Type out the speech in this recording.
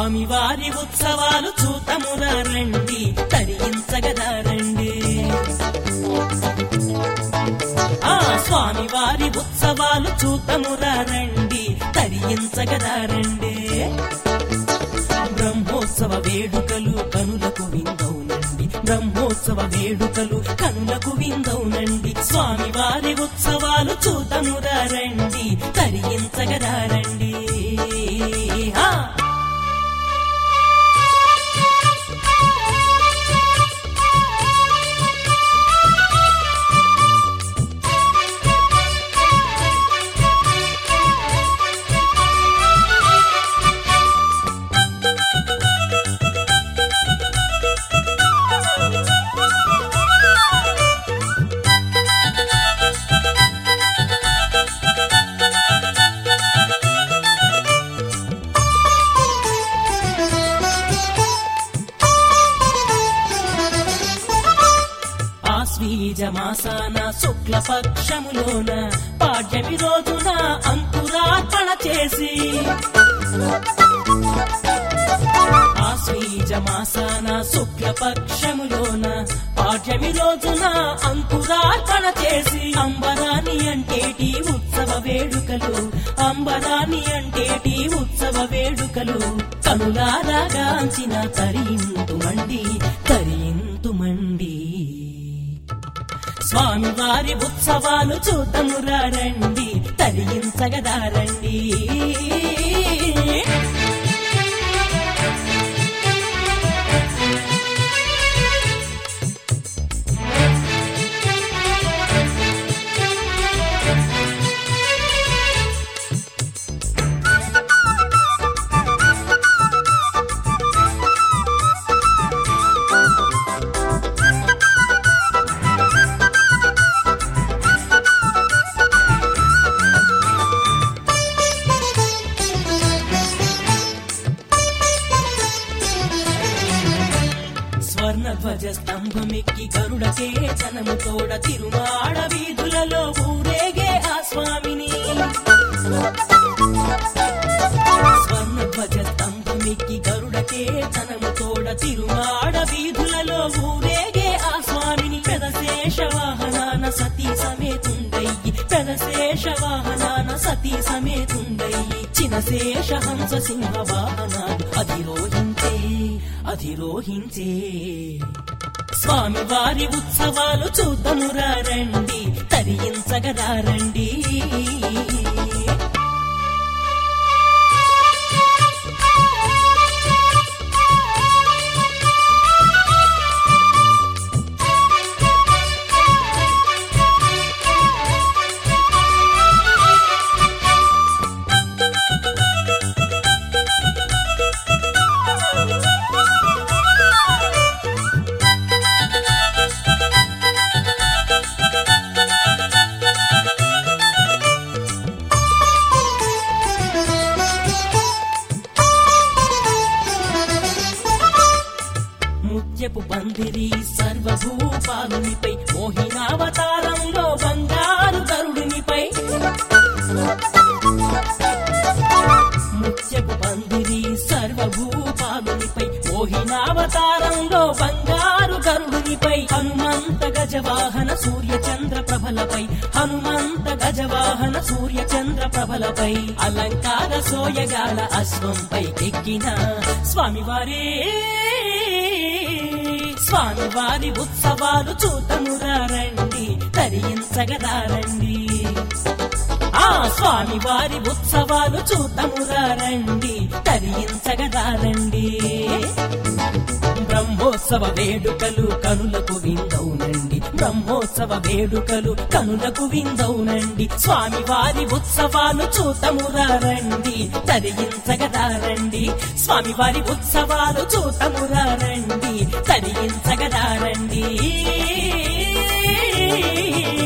స్వామివారి ఉత్సవాలు చూతమురా రండి తరించగదా రండి ఆ స్వామివారి ఉత్సవాలు చూతమురా రండి తరించగదా రండి బ్రహ్మోత్సవ వేడుకలు కనులకు విందవునండి బ్రహ్మోత్సవ వేడుకలు కనులకు విందవునండి స్వామివారి ఉత్సవాలు చూతమురా రండి తరించగదా రండి ఆ ఆశ్వీజ మాసాన శుక్ల పక్షములోన పాడ్యమి రోజున అంకురార్పణ చేసి ఆశ్వీజ మాసాన శుక్ల పక్షములోన పాడ్యమి రోజున అంకురార్పణ చేసి అంబరాని అంటేటి ఉత్సవ వేడుకలు అంబరాని అంటేటి ఉత్సవ వేడుకలు కనులారాగాంచిన తరింతుమండి తరింతుమండి స్వామివారి ఉత్సవాలు చూతమురా రండి తరించగదా రండి స్వర్ణ ధ్వజ స్తంభమెక్కి గరుడకే జనము తోడ తిరుమాడ వీధులలో ఊరేగే ఆ స్వామిని స్వర్ణ ధ్వజ స్తంభమెక్కి గరుడకే జనము తోడ తిరుమాడ వీధులలో ఊరేగే ఆ స్వామిని పెదశేష వాహనాన సతీ సమేతుండయ్యి పెదశేష వాహనాన సతీ సమేతుండయ్యి చినశేష హంస సింహ వాహనాలు అధిరోహించే అధిరోహించే స్వామివారి ఉత్సవాలు చూద్దామురా రండి తరించగదా రండి ముత్యపు పందిరి సర్వభూపాలునిపై మోహినావతారంలో బంగారు గరుడునిపై ముత్యపు పందిరి సర్వభూపాలునిపై మోహినావతారంలో బంగారు గరుడునిపై హనుమంత గజవాహన సూర్య చంద్ర ప్రభలపై హనుమంత గజవాహన సూర్య చంద్ర ప్రభలపై అలంకార సోయగాల అశ్వంపై ఎక్కిన స్వామివారే స్వామివారి ఉత్సవాలు చూతమురా రండి తరించగదా రండి ఆ స్వామివారి ఉత్సవాలు చూతమురా రండి తరించగదా రండి బ్రహ్మోత్సవ వేడుకలు కనులకు విందవునండి బ్రహ్మోత్సవ వేడుకలు కనులకు విందవునండి స్వామివారి ఉత్సవాలు చూతమురా రండి తరించగదా రండి స్వామివారి ఉత్సవాలు చూతమురా రండి తరించగదా రండి